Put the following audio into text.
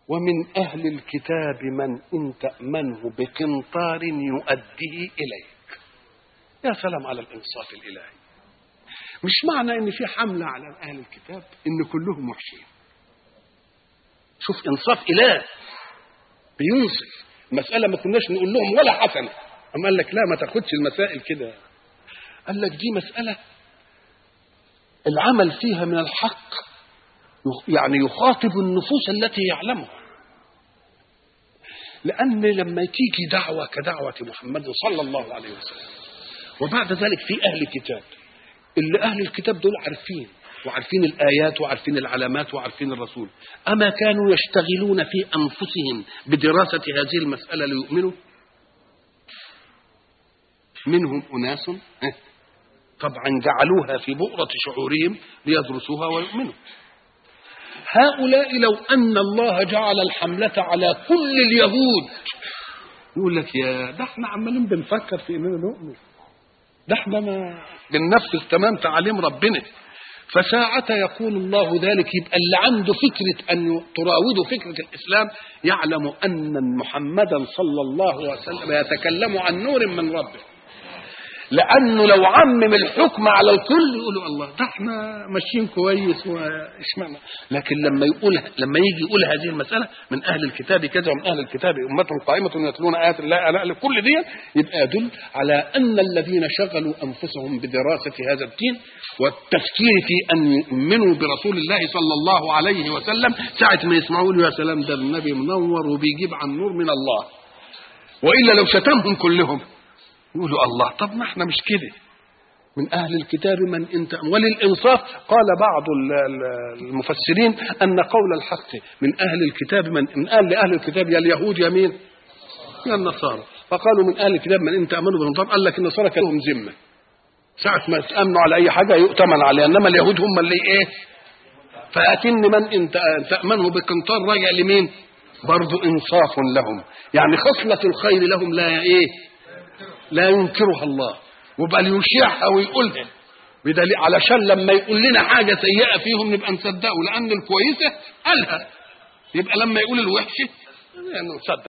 ومن أهل الكتاب من إن تأمنه بقنطار يؤديه إليك يا سلام على الإنصاف الإلهي مش معنى إن في حملة على أهل الكتاب إن كلهم وحشين شوف إنصاف إله بينصف المسألة ما كناش نقول لهم ولا حسنة أما قال لك لا ما تاخدش المسائل كده قال لك دي مسألة العمل فيها من الحق يعني يخاطب النفوس التي يعلمها لأن لما تيجي دعوة كدعوة محمد صلى الله عليه وسلم وبعد ذلك في أهل الكتاب اللي أهل الكتاب دول عارفين وعارفين الآيات وعارفين العلامات وعارفين الرسول أما كانوا يشتغلون في أنفسهم بدراسة هذه المسألة ليؤمنوا منهم أناس طبعا جعلوها في بؤرة شعورهم ليدرسوها ويؤمنوا هؤلاء لو أن الله جعل الحملة على كل اليهود يقول لك يا ده احنا عمالين بنفكر في اننا نؤمن ده احنا ما بننفذ تمام تعاليم ربنا فساعة يقول الله ذلك يبقى اللي عنده فكرة أن تراود فكرة الإسلام يعلم أن محمدا صلى الله عليه وسلم يتكلم عن نور من ربه لانه لو عمم الحكم على الكل يقولوا الله ده احنا ماشيين كويس واشمعنى لكن لما يقول لما يجي يقول هذه المساله من اهل الكتاب كذا ومن اهل الكتاب امه قائمه يتلون ايات الله الاء كل دي يبقى يدل على ان الذين شغلوا انفسهم بدراسه هذا الدين والتفكير في ان يؤمنوا برسول الله صلى الله عليه وسلم ساعه ما يسمعوا يا سلام ده النبي منور وبيجيب عن نور من الله والا لو شتمهم كلهم يقولوا الله طب ما احنا مش كده من اهل الكتاب من انت وللانصاف قال بعض المفسرين ان قول الحق من اهل الكتاب من من اهل اهل الكتاب يا اليهود يا مين؟ يا النصارى فقالوا من اهل الكتاب من انت امنوا بالنصارى قال لك النصارى كان لهم ذمه ساعة ما تأمنوا على أي حاجة يؤتمن عليها إنما اليهود هم اللي إيه؟ فأتن من إن تأمنه بقنطار راجع لمين؟ برضو إنصاف لهم يعني خصلة الخير لهم لا إيه؟ لا ينكرها الله وبل يشيعها ويقولها بدليل علشان لما يقول لنا حاجة سيئة فيهم نبقى نصدقه لأن الكويسة قالها يبقى لما يقول الوحشة نصدق